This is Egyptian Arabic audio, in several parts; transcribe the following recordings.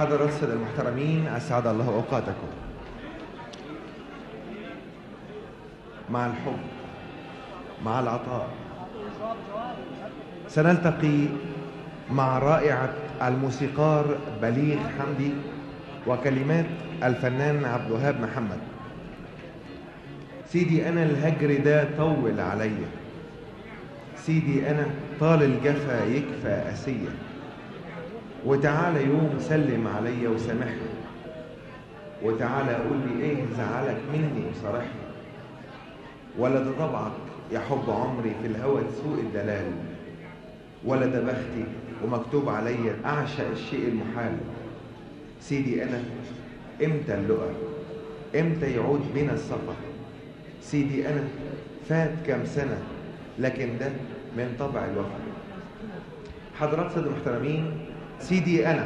حضرات السادة المحترمين أسعد الله أوقاتكم مع الحب مع العطاء سنلتقي مع رائعة الموسيقار بليغ حمدي وكلمات الفنان عبد الوهاب محمد سيدي أنا الهجر ده طول عليا سيدي أنا طال الجفا يكفى أسية وتعالى يوم سلم عليا وسامحني وتعالى قول لي ايه زعلك مني وصارحني ولا ده طبعك يا حب عمري في الهوى تسوق الدلال ولا ده بختي ومكتوب عليا اعشق الشيء المحال سيدي انا امتى اللقى امتى يعود بنا السفر سيدي انا فات كام سنه لكن ده من طبع الوفا حضرات سيد المحترمين سيدي انا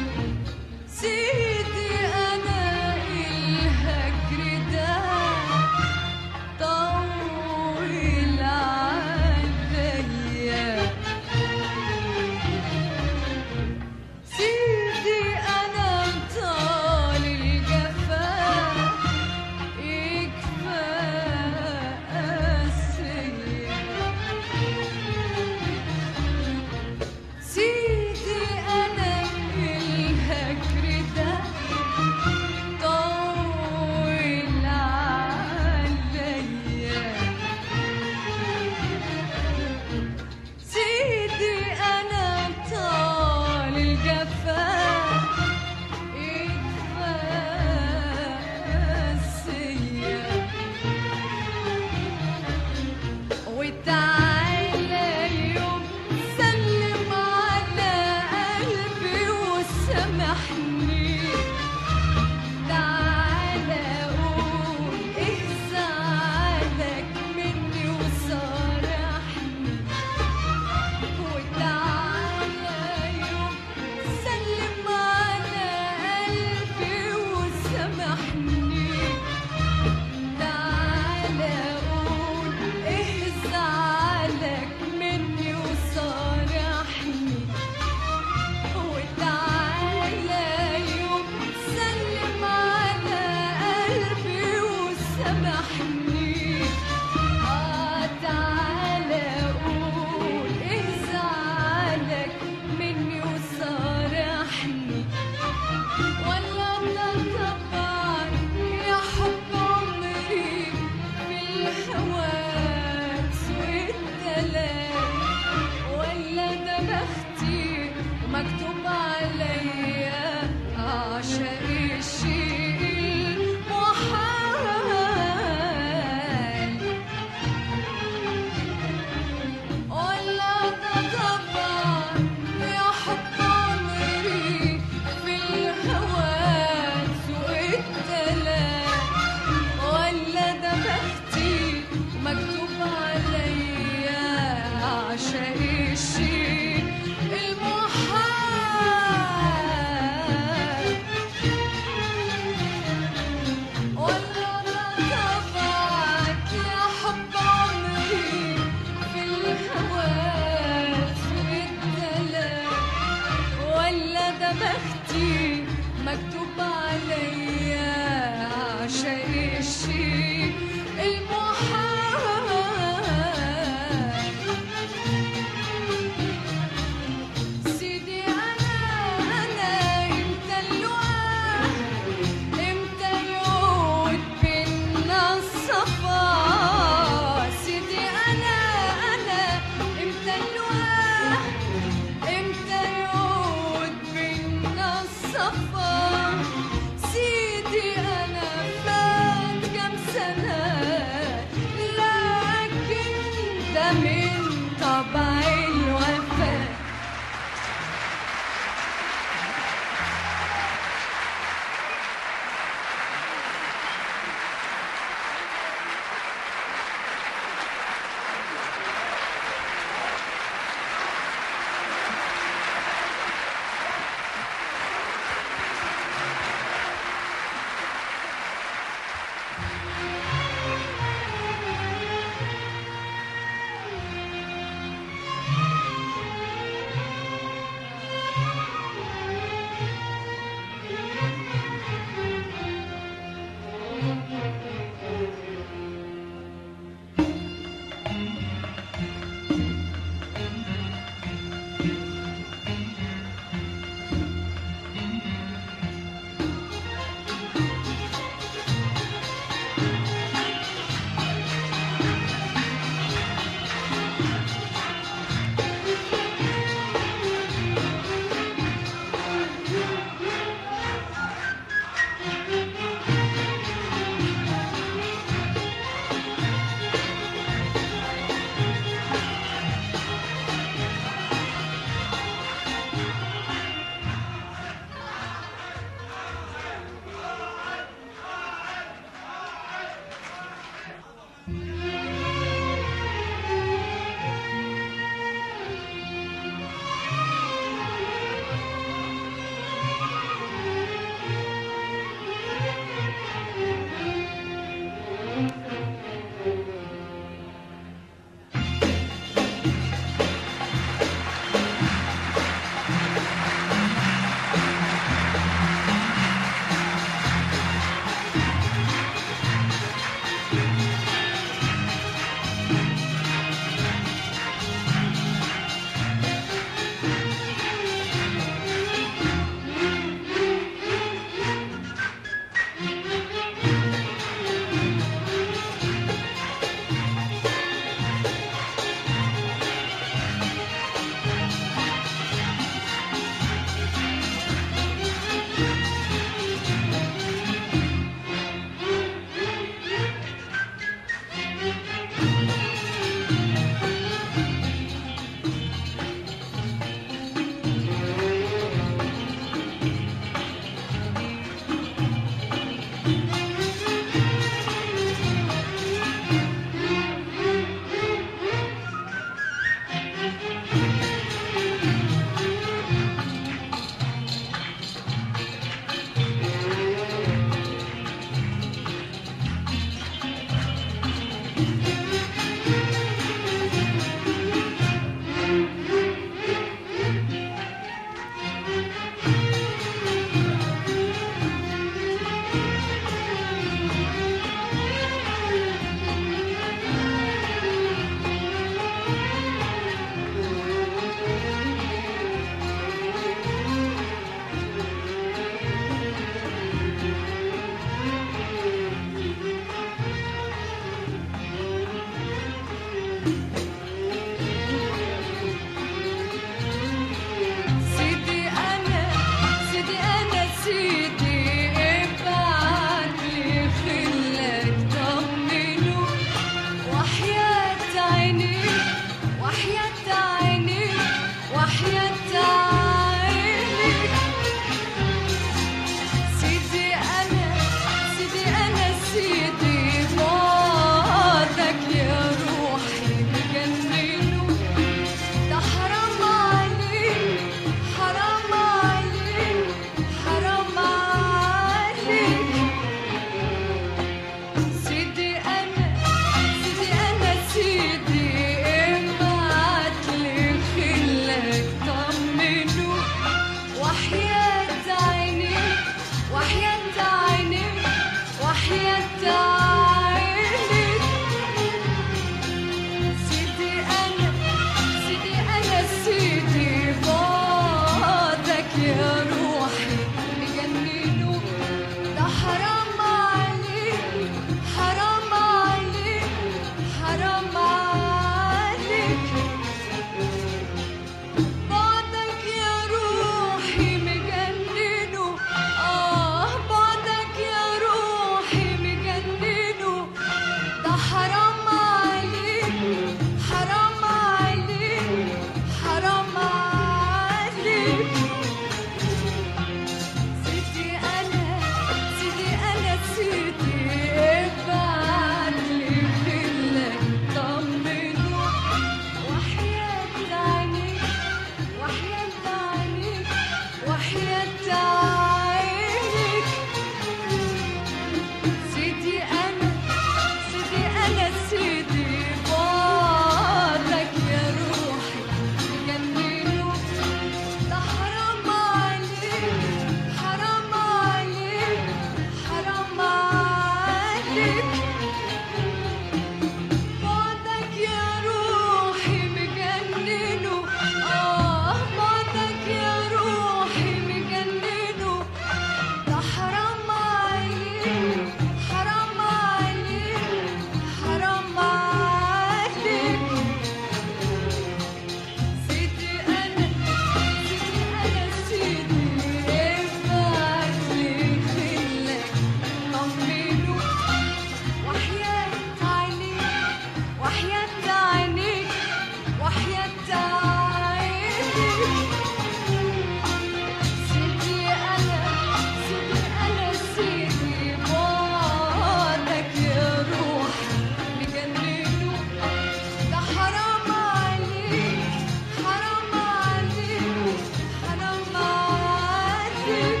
سيدي أنا سيدي أنا سيدي بعدك يا روح مجننه ده حرام عليك حرام عليك حرام عليك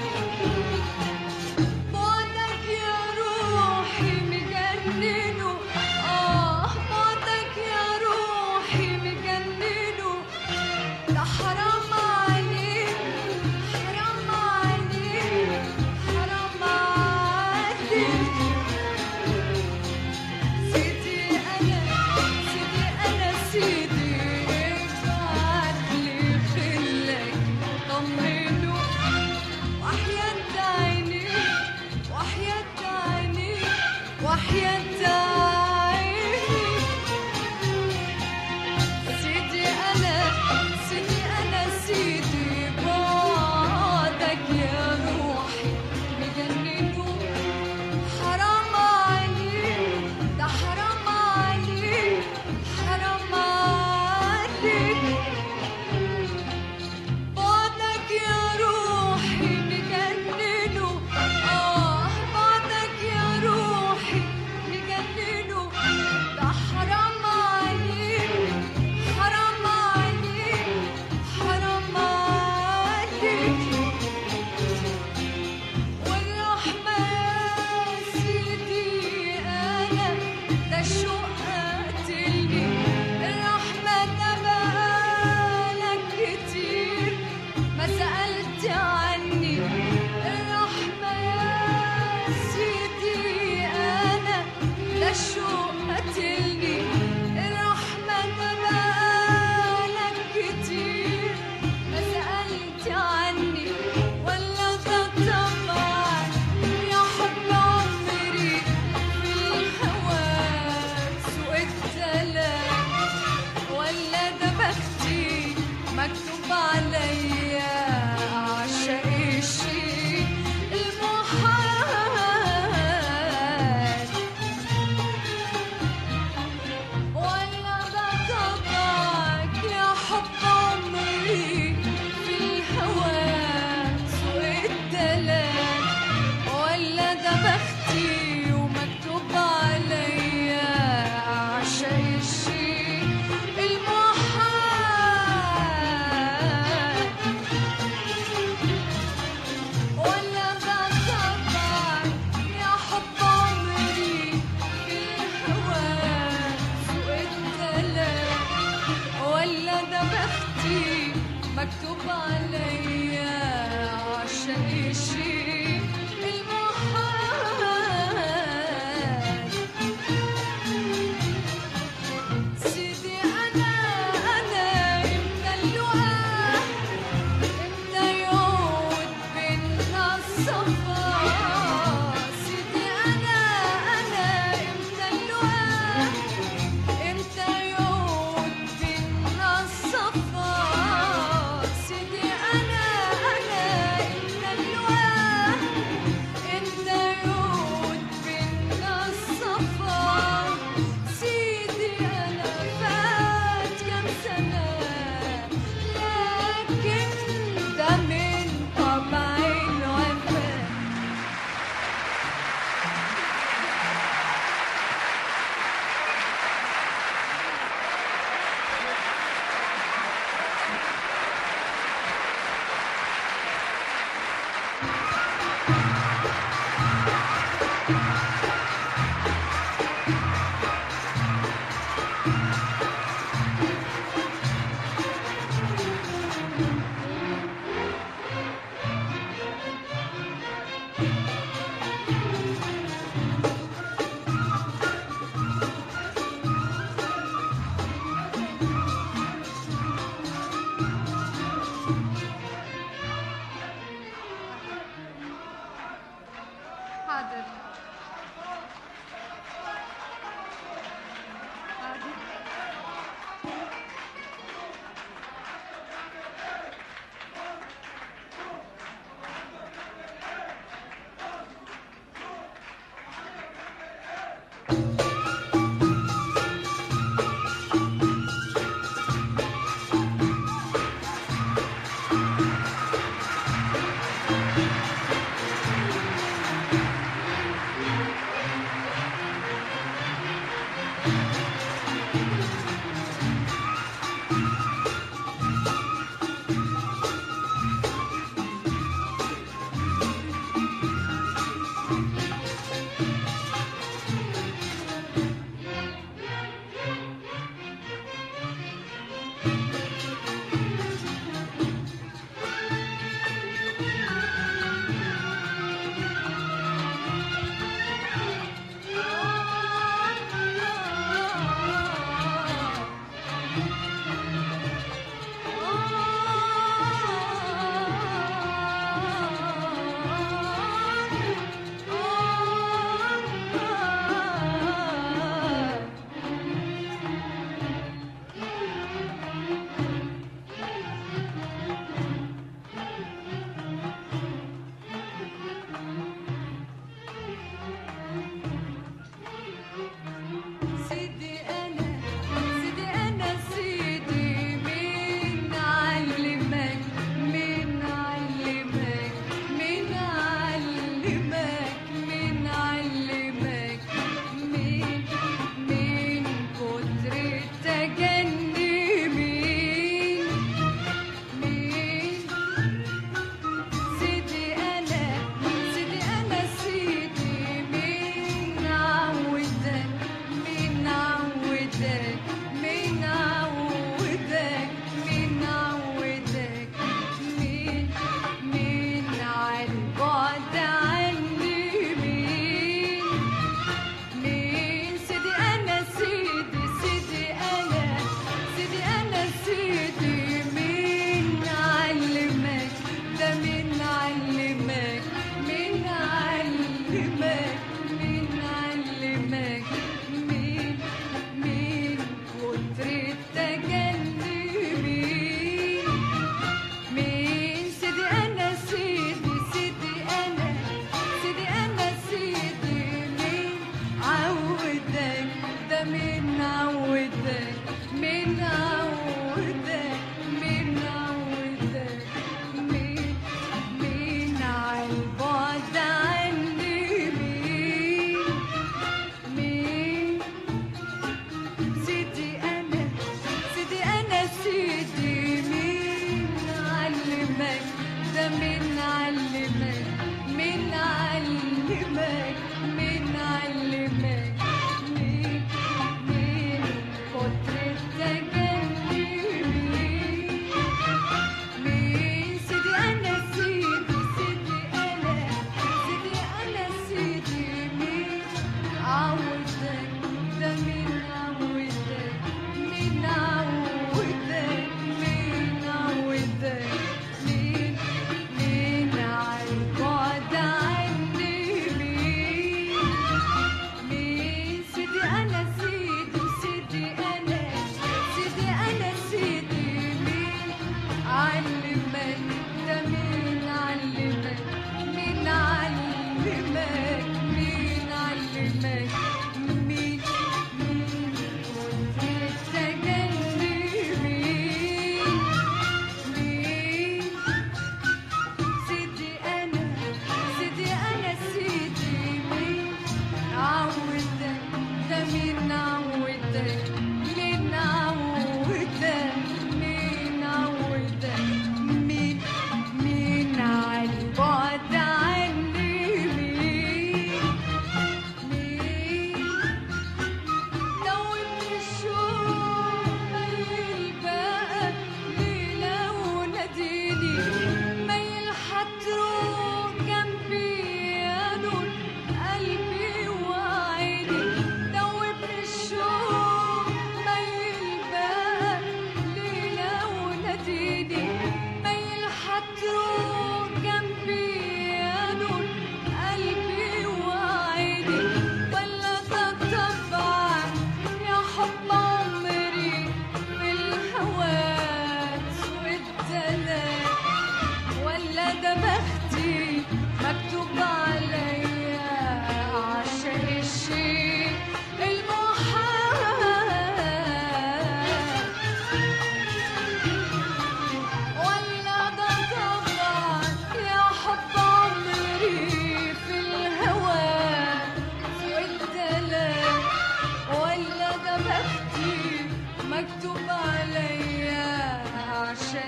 بعدك يا روحي مجننه آه بعدك يا روحي مجننه ده حرام عليك حرام عليك حرام عليك سيدي أنا سيدي أنا سيدي ابعتلي خلك طمنه وحياة عينيك وحياة عينيك وحياة عينيك سيدي أنا سيدي أنا سيدي بعدك يا روحي مجننه حرام عليك ده حرام عليك حرام عليك بعدك يا روحي مجننه آه بعدك يا روحي مجننه ده حرام عليك حرام عليك حرام عليك والرحمة يا سيدي أنا ده الشوق قاتلني الرحمة ده بقالك كتير ما سألت عني الرحمة يا سيدي أنا ده الشوق قاتلني الرحمة ده بقالك كتير ما سألت عني ولا ده طبعا يا حب عمري في الهوى سوق الدلال ولا ده بختي مكتوب عليا أعشق الشيء المحال ولا ده طبعك يا حب عمري في الهوى سوق الدلال ولا ده بختي ومكتوب عليا أعشق الشيء المحال ولا ده طبعك يا حب عمري في الهوى سوق الدلال ولا ده بختي مكتوب عليا عشان الشيء المحال سيدي أنا أنا إمتى اللقاء إمتى يعود بينا الصفا سيدي أنا أنا إمتى اللقاء إمتى يعود بينا الصفا سيدي أنا أنا إمتى اللقاء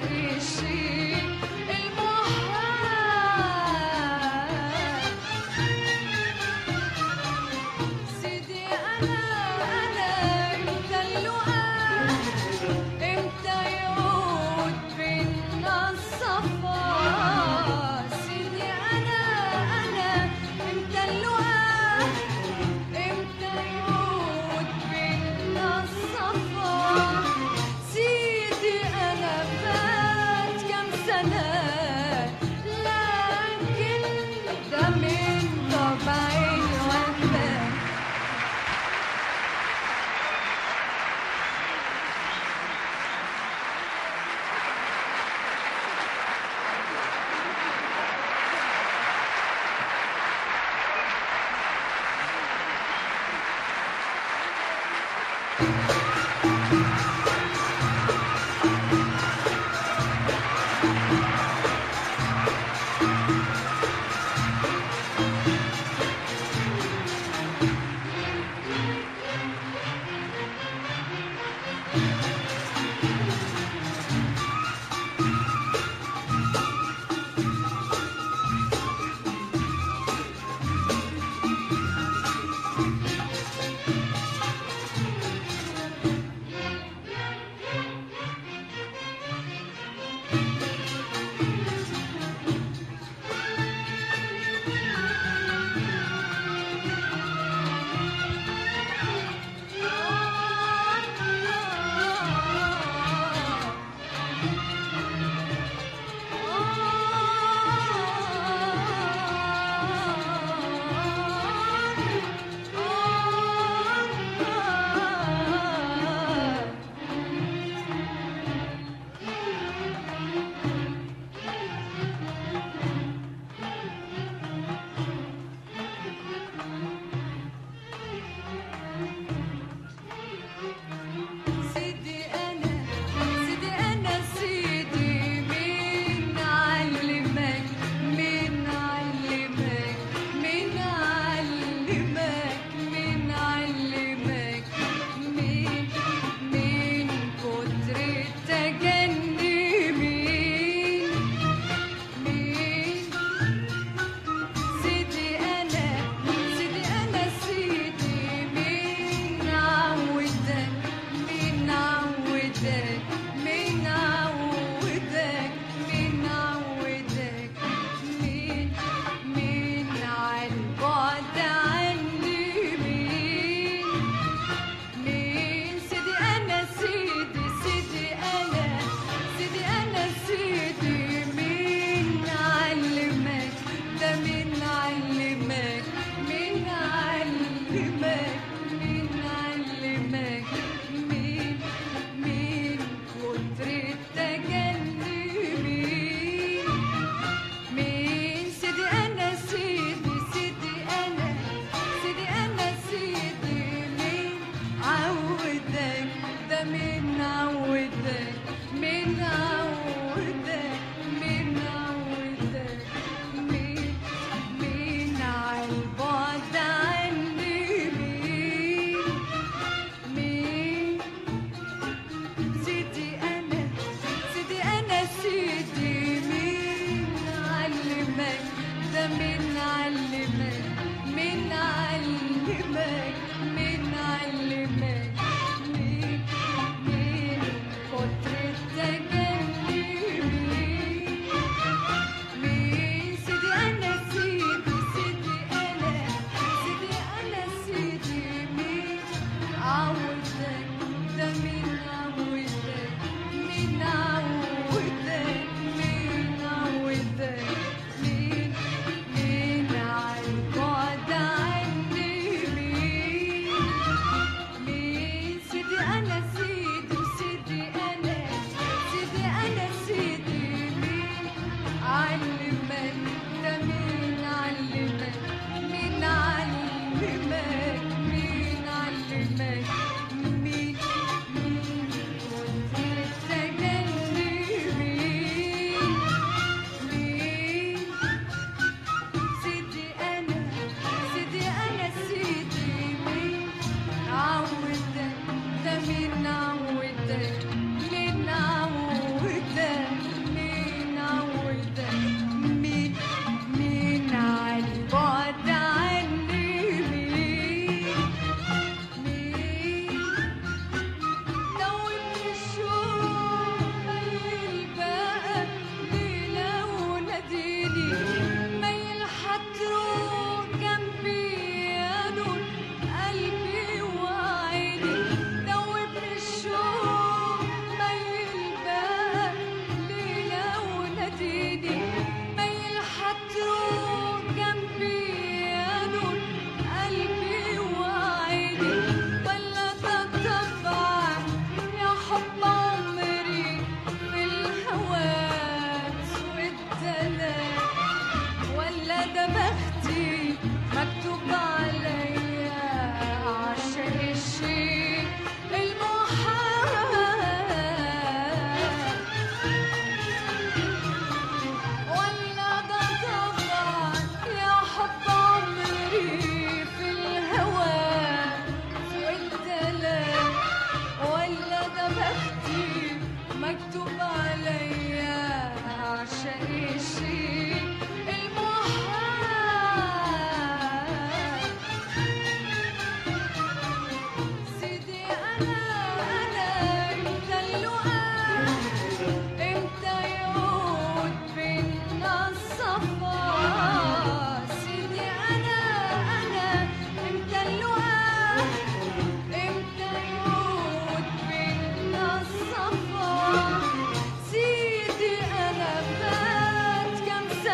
الشيء المحال سيدي أنا أنا أنت اللقاء إمتى يعود بينا الصفا سيدي أنا أنا إمتى اللقاء إمتى يعود بينا الصفا سيدي أنا فات كم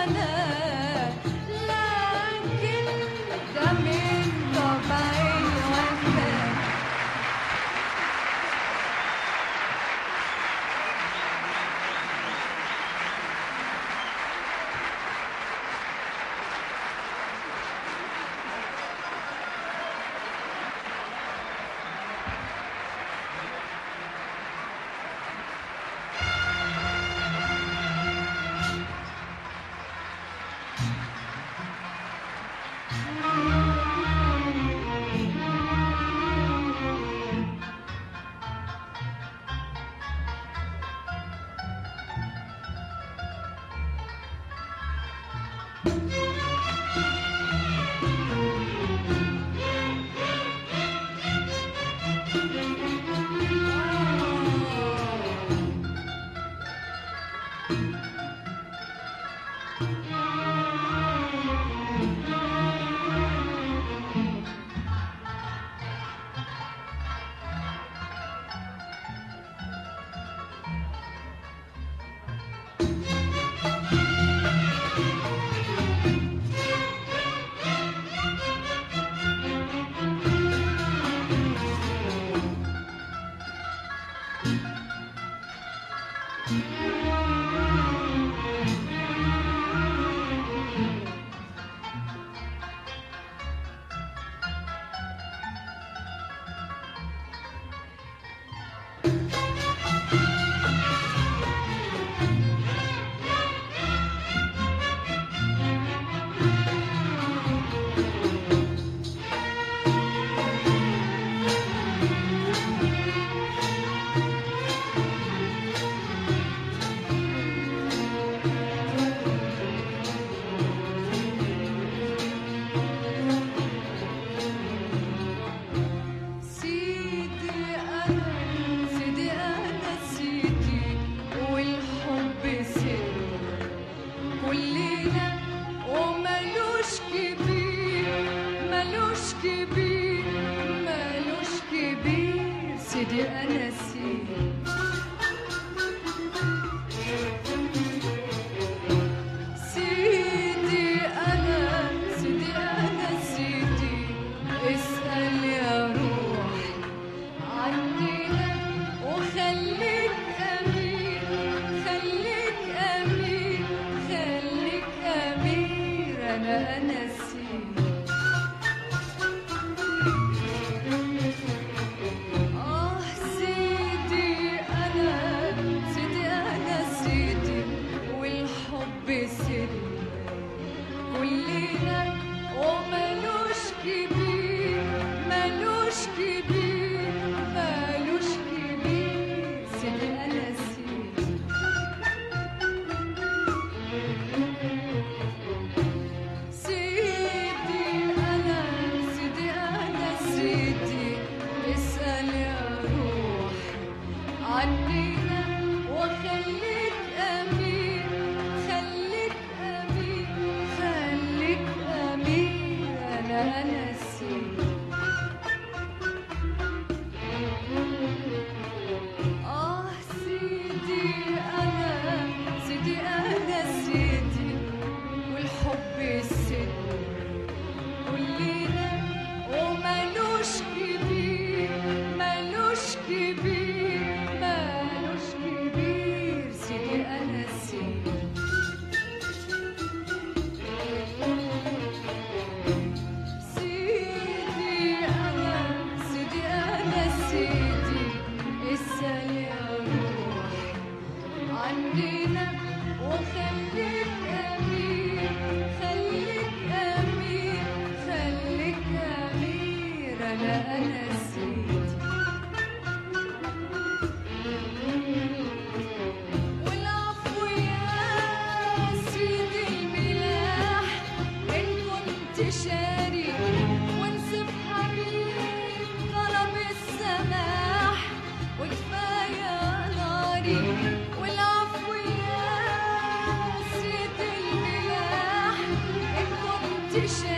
أنا لكن ده من طبعي الوفاء سيدي أنا سيدي أنا سيدي والحب سيدي كلنا وملوش كبير ملوش كبير ملوش كبير سيدي أنا سيدي سيدي أنا سيدي أنا سيدي اسأل يا روح عننا وخليك أمير خليك أمير خليك أمير أنا أنا سيدي آه سيدي أنا سيدي أنا سيدي والحب سيدي كلنا وملوش كبير ملوش كبير ملوش كبير سيدي أنا سيدي سيدي أنا سيدي أنا سيدي اسأل يا روح عنينا وخليك أمير خليك أمير خليك أمير أنا أنا سيدي آه سيدي أنا سيدي أنا سيدي والحب سيدي كلنا وملوش كبير ملوش كبير ملوش كبير سيدي أنا سيدي سيدي أنا سيدي أنا سيدي اسأل يا روح عنينا وخليك أمير خليك أمير خليك أمير أنا أنا سيدي والعفو يا سيدي الملاح إن كنت شاري وانسف حبيب طلب السماح وكفاية ناري والعفو يا سيدي الملاح إن كنت شاري